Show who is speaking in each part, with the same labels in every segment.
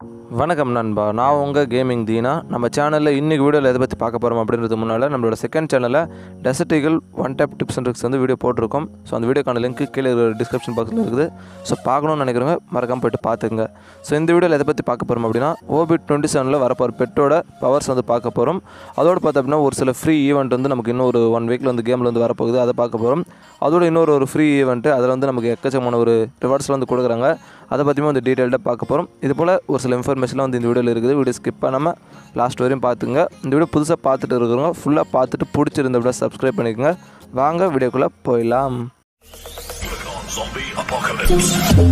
Speaker 1: வணக்கம் நண்பா நான் உங்கள் கேமிங் தீனா நம்ம சேனலில் இன்றைக்கி வீடியோவில் எதை பற்றி பார்க்க போகிறோம் அப்படின்றது முன்னால் நம்மளோட செகண்ட் சேனலில் டெசர்டிகள் one tap tips and tricks வந்து வீடியோ போட்டிருக்கோம் ஸோ அந்த வீடியோக்கான லிங்க் கீழே டிஸ்கிரிப்ஷன் பாக்ஸில் இருக்குது ஸோ பார்க்கணும்னு நினைக்கிறவங்க மறக்காம போயிட்டு பார்த்துங்க ஸோ இந்த வீடியோவில் எதை பற்றி பார்க்க போகிறோம் அப்படின்னா ஓபிட் டுவெண்ட்டி செவனில் வரப்போகிற பெட்டோட பவர்ஸ் வந்து பார்க்க போகிறோம் அதோடு பார்த்தோம் அப்படின்னா ஒரு சில ஃப்ரீ ஈவெண்ட் வந்து நமக்கு இன்னும் ஒரு ஒன் வீக்கில் வந்து கேமில் வந்து வரப்போகுது அதை பார்க்க போகிறோம் அதோட இன்னொரு ஒரு ஃப்ரீ ஈவெண்ட்டு அதில் வந்து நமக்கு எக்கச்சக்கமான ஒரு ரிவார்ட்ஸ்லாம் வந்து கொடுக்குறாங்க அதை பற்றியுமே வந்து டீட்டெயில்டாக பார்க்க போகிறோம் இது போல் ஒரு சில இன்ஃபர்மேஷன்லாம் வந்து இந்த வீடியோவில் இருக்குது வீடியோ ஸ்கிப் பண்ணாமல் லாஸ்ட் வரையும் பார்த்துங்க இந்த வீடியோ புதுசாக பார்த்துட்டு இருக்கிறவங்க ஃபுல்லாக பார்த்துட்டு பிடிச்சிருந்த விட சப்ஸ்கிரைப் பண்ணிக்கோங்க வாங்க வீடியோக்குள்ளே போயிடலாம்
Speaker 2: Zombie apocalypse.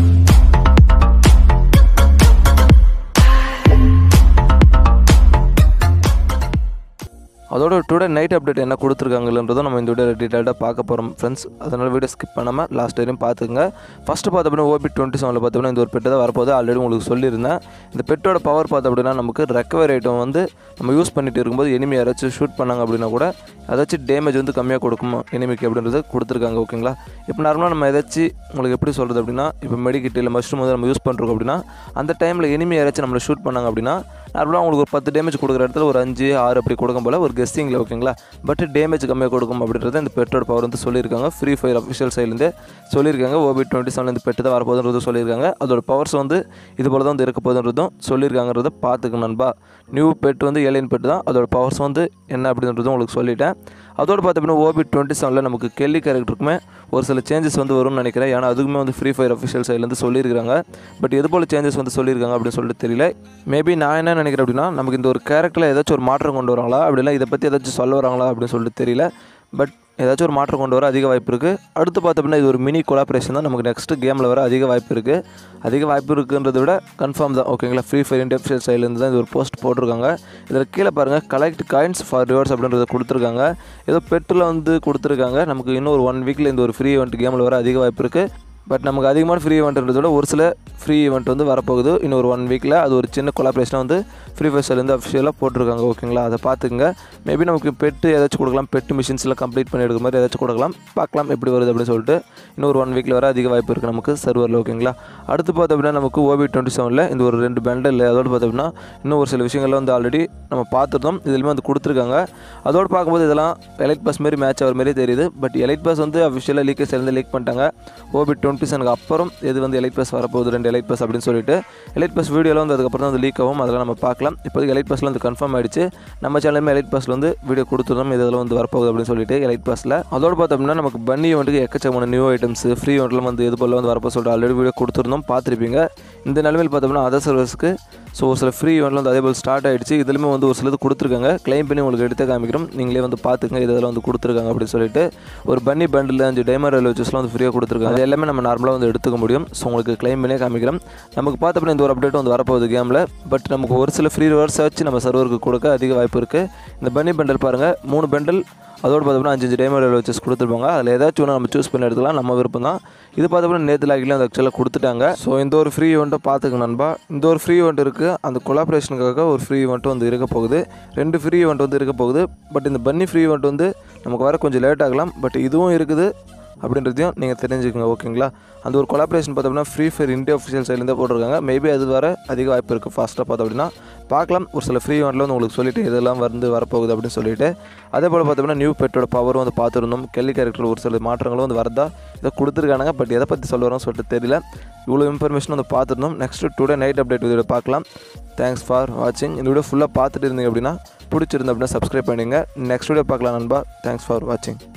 Speaker 1: அதோட டுடே நைட் அப்டேட் என்ன கொடுத்துருக்காங்கன்றதும் நம்ம இந்த வீடியோ டீட்டெயில்டாக பார்க்க போகிறோம் ஃப்ரெண்ட்ஸ் அதனால் வீடியோ ஸ்கிப் பண்ணாமல் லாஸ்ட் வரையும் பார்த்துங்க ஃபஸ்ட்டு பார்த்த அப்படின்னா ஓபி டுவெண்ட்டி செவனில் பார்த்தோம்னா இந்த ஒரு பெட்டு தான் வரப்போகுது ஆல்ரெடி உங்களுக்கு சொல்லியிருந்தேன் இந்த பெட்டோட பவர் பார்த்த அப்படின்னா நமக்கு ரெக்கவரி ஐட்டம் வந்து நம்ம யூஸ் பண்ணிட்டு இருக்கும்போது எனிமி யாராச்சும் ஷூட் பண்ணாங்க அப்படின்னா கூட ஏதாச்சும் டேமேஜ் வந்து கம்மியாக கொடுக்கும் எனிமிக்கு அப்படின்றது கொடுத்துருக்காங்க ஓகேங்களா இப்போ நார்மலாக நம்ம ஏதாச்சும் உங்களுக்கு எப்படி சொல்கிறது அப்படின்னா இப்போ மெடிக்கிட் இல்லை மஷ்ரூம் வந்து நம்ம யூஸ் பண்ணுறோம் அப்படின்னா அந்த டைமில் எனிமி யாராச்சும் நம்மளை ஷூட் பண்ணாங்க அப்படின்னா நார்மலாக உங்களுக்கு ஒரு பத்து டேமேஜ் கொடுக்குற இடத்துல ஒரு அஞ்சு ஆறு அப்படி கொடுக்கும் போல் ஒரு கெஸ்டிங்கில் ஓகேங்களா பட் டேமேஜ் கம்மியாக கொடுக்கும் அப்படின்றத இந்த பெட்டோட பவர் வந்து சொல்லியிருக்காங்க ஃப்ரீ ஃபயர் அஃபிஷியல் சைட்லேருந்து சொல்லியிருக்காங்க ஓபி டுவெண்ட்டி செவன் இந்த பெட்டு தான் வரப்போகுதுன்றது சொல்லியிருக்காங்க அதோட பவர்ஸ் வந்து இது போல தான் வந்து இருக்க போகுதுன்றதும் சொல்லியிருக்காங்கிறத பார்த்துக்க நண்பா நியூ பெட் வந்து ஏலியன் பெட்டு தான் அதோட பவர்ஸ் வந்து என்ன அப்படின்றதும் உங்களுக்கு சொல்லிட்டேன் அதோடு பார்த்தோம்னா ஓபி டுவெண்ட்டி செவனில் நமக்கு கெல்லி கேரக்டருக்குமே ஒரு சில சேஞ்சஸ் வந்து வரும்னு நினைக்கிறேன் ஏன்னா அதுக்குமே வந்து ஃப்ரீ ஃபயர் அஃபிஷியல் சைட்லேருந்து சொல்லியிருக்காங்க பட் எது போல் சேஞ்சஸ் வந்து சொல்லியிருக்காங்க அப்படின்னு சொல்லிட்டு தெரியல மேபி நான் என்ன நினைக்கிறேன் அப்படின்னா நமக்கு இந்த ஒரு கேரக்டரில் ஏதாச்சும் ஒரு மாற்றம் கொண்டு வராங்களா அப்படிலாம் இதை பற்றி ஏதாச்சும் சொல்ல வராங்களா அப்படின்னு சொல்லிட்டு தெரியல பட் ஏதாச்சும் ஒரு மாற்றம் கொண்டு வர அதிக வாய்ப்பு இருக்குது அடுத்து பார்த்தோம்னா இது ஒரு மினி கொலாபரேஷன் தான் நமக்கு நெக்ஸ்ட் கேமில் வர அதிக வாய்ப்பு இருக்குது அதிக வாய்ப்பு இருக்குன்றதை விட கன்ஃபார்ம் தான் ஓகேங்களா ஃப்ரீ ஃபயர் இந்தியா அஃபிஷியல் சைட்லேருந்து தான் இது ஒரு போஸ்ட் போட்டிருக்காங்க இதில் கீழே பாருங்கள் கலெக்ட் காயின்ஸ் ஃபார் ரிவார்ட்ஸ் அப்படின்றத கொடுத்துருக்காங்க ஏதோ பெட்டில் வந்து கொடுத்துருக்காங்க நமக்கு இன்னும் ஒரு ஒன் வீக்கில் இந்த ஒரு ஃப்ரீ event கேமில் வர அதிக வாய்ப்பு இருக்குது பட் நமக்கு அதிகமான ஃப்ரீ ஈவெண்ட்ன்றத விட ஒரு சில ஃப்ரீ ஈவெண்ட் வந்து வரப்போகுது இன்னும் ஒரு ஒன் வீக்கில் அது ஒரு சின்ன கொலாபரேஷனாக வந்து ஃப்ரீ ஃபயர்ஸ்லேருந்து அஃபிஷியலாக போட்டிருக்காங்க ஓகேங்களா அதை பார்த்துக்குங்க மேபி நமக்கு பெட்டு ஏதாச்சும் கொடுக்கலாம் பெட்டு மிஷின்ஸ்லாம் கம்ப்ளீட் பண்ணி எடுக்கிற மாதிரி ஏதாச்சும் கொடுக்கலாம் பார்க்கலாம் எப்படி வருது அப்படின்னு சொல்லிட்டு இன்னும் ஒரு ஒன் வீக்கில் வர அதிக வாய்ப்பு இருக்குது நமக்கு சர்வரில் ஓகேங்களா அடுத்து பார்த்தோம் அப்படின்னா நமக்கு ஓபி டுவெண்ட்டி செவனில் இந்த ஒரு ரெண்டு பெண்டல் அதோடு பார்த்தோம் அப்படின்னா இன்னும் ஒரு சில விஷயங்கள்லாம் வந்து ஆல்ரெடி நம்ம பார்த்துருந்தோம் இதுலையுமே வந்து கொடுத்துருக்காங்க அதோடு பார்க்கும்போது இதெல்லாம் எலைட் பாஸ் மாதிரி மேட்ச் ஆகிற மாதிரி தெரியுது பட் எலைட் பாஸ் வந்து அஃபிஷியலாக லீக்கர்ஸ் இருந்து லீக் பண்ணிட்டாங்க ஓபி டுவெண்ட்டி செவனுக்கு அப்புறம் எது வந்து எலைட் பாஸ் வரப்போகுது ரெண்டு எலைட் பாஸ் அப்படின்னு சொல்லிட்டு எலைட் பாஸ் வீடியோவில் வந்து அதுக்கப்புறம் தான் வந்து லீக் ஆகும் அதெல்லாம் நம்ம பார்க்கலாம் இப்போதைக்கு எலைட் பாஸில் வந்து கன்ஃபார்ம் ஆயிடுச்சு நம்ம சேனலுமே எலைட் பாஸில் வந்து வீடியோ கொடுத்துருந்தோம் இது இதில் வந்து வரப்போகுது அப்படின்னு சொல்லிட்டு எலைட் பாஸில் அதோடு பார்த்தோம்னா நமக்கு பன்னி வந்துட்டு எக்கச்சக்கமான நியூ ஐட்டம்ஸ் ஃப்ரீ ஒன்றில் வந்து இது போல் வந்து வரப்போ சொல்லிட்டு ஆல்ரெடி வீடியோ கொடுத்துருந்தோம் பார்த்துருப்பீங்க இந்த நிலைமையில் பார்த்தோம்னா அதர் சர்வீஸ்க்கு ஸோ ஒரு சில ஃப்ரீ இவெண்ட்ல வந்து அதே போல் ஸ்டார்ட் ஆயிடுச்சு இதுலையுமே வந்து ஒரு சிலது கொடுத்துருக்காங்க க்ளைம் பண்ணி உங்களுக்கு எடுத்து காமிக்கிறோம் நீங்களே வந்து பார்த்துங்க இது இதெல்லாம் வந்து கொடுத்துருக்காங்க அப்படின்னு சொல்லிட்டு ஒரு பன்னி பண்டில் அஞ்சு டைமர் ரயில்வேஸ்லாம் வந்து ஃப்ரீயாக கொடுத்துருக்காங்க அது எல்லாமே நம்ம நார்மலாக வந்து எடுத்துக்க முடியும் ஸோ உங்களுக்கு க்ளைம் பண்ணியே காமிக்கிறோம் நமக்கு பார்த்தப்ப இந்த ஒரு அப்டேட் வந்து வரப்போகுது கேமில் பட் நமக்கு ஒரு சில ஃப்ரீ ரிவர்ஸ் வச்சு நம்ம சர்வருக்கு கொடுக்க அதிக வாய்ப்பு இருக்குது இந்த பன்னி பண்டல் பாருங்கள் மூணு பண்டல் அதோடு பார்த்தோம்னா அஞ்சு அஞ்சு டைமர் வச்சஸ் கொடுத்துருப்பாங்க அதில் ஏதாச்சும் ஒன்று நம்ம சூஸ் பண்ணி எடுத்துக்கலாம் நம்ம விருப்பம் தான் இது பார்த்தோம்னா நேற்று லாக்கிலாம் அந்த ஆக்சுவலாக கொடுத்துட்டாங்க ஸோ இந்த ஒரு ஃப்ரீ ஈவெண்ட்டை பார்த்துக்க நண்பா இந்த ஒரு ஃப்ரீ ஈவெண்ட் இருக்குது அந்த கொலாபரேஷனுக்காக ஒரு ஃப்ரீ ஈவெண்ட் வந்து இருக்க போகுது ரெண்டு ஃப்ரீ ஈவெண்ட் வந்து இருக்க போகுது பட் இந்த பன்னி ஃப்ரீ ஈவெண்ட் வந்து நமக்கு வர கொஞ்சம் லேட் ஆகலாம் பட் இதுவும் இருக்குது அப்படின்றதையும் நீங்கள் தெரிஞ்சுக்கோங்க ஓகேங்களா அந்த ஒரு கொலாபரேஷன் பார்த்தோம்னா ஃப்ரீ ஃபயர் இந்தியா அஃபிஷியல் சைட்லேருந்து போட்டிருக்காங்க மேபி அது வர அதிக வாய்ப்பு இருக்குது ஃபாஸ்ட்டாக பார்த்தோம் அப்படின்னா பார்க்கலாம் ஒரு சில ஃப்ரீ ஒன்ல வந்து உங்களுக்கு சொல்லிட்டு இதெல்லாம் வந்து வரப்போகுது அப்படின்னு சொல்லிட்டு அதே போல் பார்த்தோம்னா நியூ பெட்டோட பவரும் வந்து பார்த்துருந்தோம் கெல்லி கேரக்டர் ஒரு சில மாற்றங்களும் வந்து வரதா இதை கொடுத்துருக்கானுங்க பட் எதை பற்றி சொல்ல வரோம்னு சொல்லிட்டு தெரியல இவ்வளோ இன்ஃபர்மேஷன் வந்து பார்த்துருந்தோம் next today night update video பார்க்கலாம் தேங்க்ஸ் ஃபார் வாட்சிங் இந்த வீடியோ ஃபுல்லாக பார்த்துட்டு இருந்தீங்க அப்படின்னா பிடிச்சிருந்தா அப்படின்னா சப்ஸ்கிரைப் பண்ணிடுங்க நெக்ஸ்ட் வீடியோ பார்க்கலாம் நண்பா தேங்க்ஸ் ஃபார் வாட்சிங்